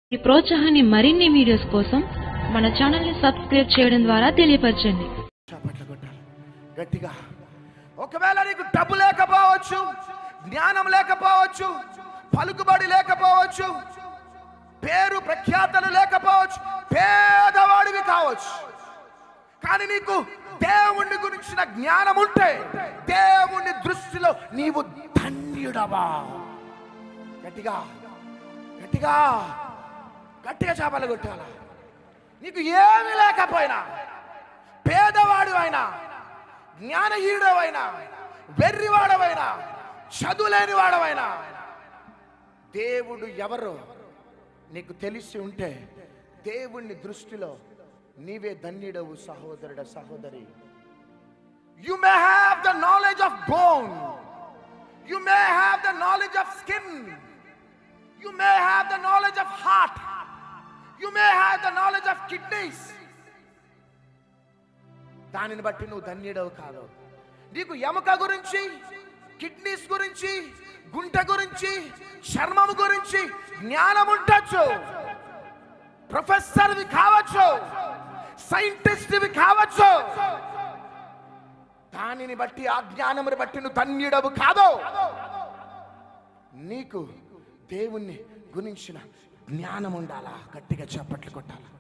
ఈ ప్రోత్సాహాన్ని మరిన్ని వీడియోస్ కోసం మన ఛానల్ ని సబ్స్క్రైబ్ చేయడం ద్వారా తెలియపరచండి చప్పట్లు కొట్టాలి గట్టిగా ఒకవేళ నీకు డబ్బు లేకపోవచ్చు జ్ఞానం లేకపోవచ్చు పలుకుబడి లేకపోవచ్చు పేరు ప్రఖ్యాతలు లేకపోవచ్చు పేదవాడివి కావచ్చు కానీ నీకు దేవుణ్ణి గురించిన జ్ఞానం ఉంటే దేవుని దృష్టిలో నీవు ధన్యుడవా గట్టిగా గట్టిగా గట్టిగా చేపలు కొట్టాల నీకు ఏమి లేకపోయినా పేదవాడు అయినా జ్ఞానహీనుడవైనా వెర్రివాడవైనా చదువులేని వాడవైనా దేవుడు ఎవరు నీకు తెలిసి ఉంటే దేవుణ్ణి దృష్టిలో నీవే ధన్యుడవు సహోదరుడ సహోదరి you may have the knowledge of bone you may have the knowledge of skin you may have the knowledge of heart you may have the knowledge of kidneys దానిని బట్టి నువ్వు ధన్యుడవు కాదు నీకు ఎముక గురించి కిడ్నీస్ గురించి గుంట గురించి చర్మం గురించి జ్ఞానం ఉండొచ్చు ప్రొఫెసర్వి కావచ్చు సైంటిస్ట్వి కావచ్చు దానిని బట్టి ఆ జ్ఞానముని బట్టి నువ్వు ధన్యుడవు కాదు నీకు దేవుణ్ణి గురించిన జ్ఞానం ఉండాలా గట్టిగా చప్పట్లు కొట్టాలా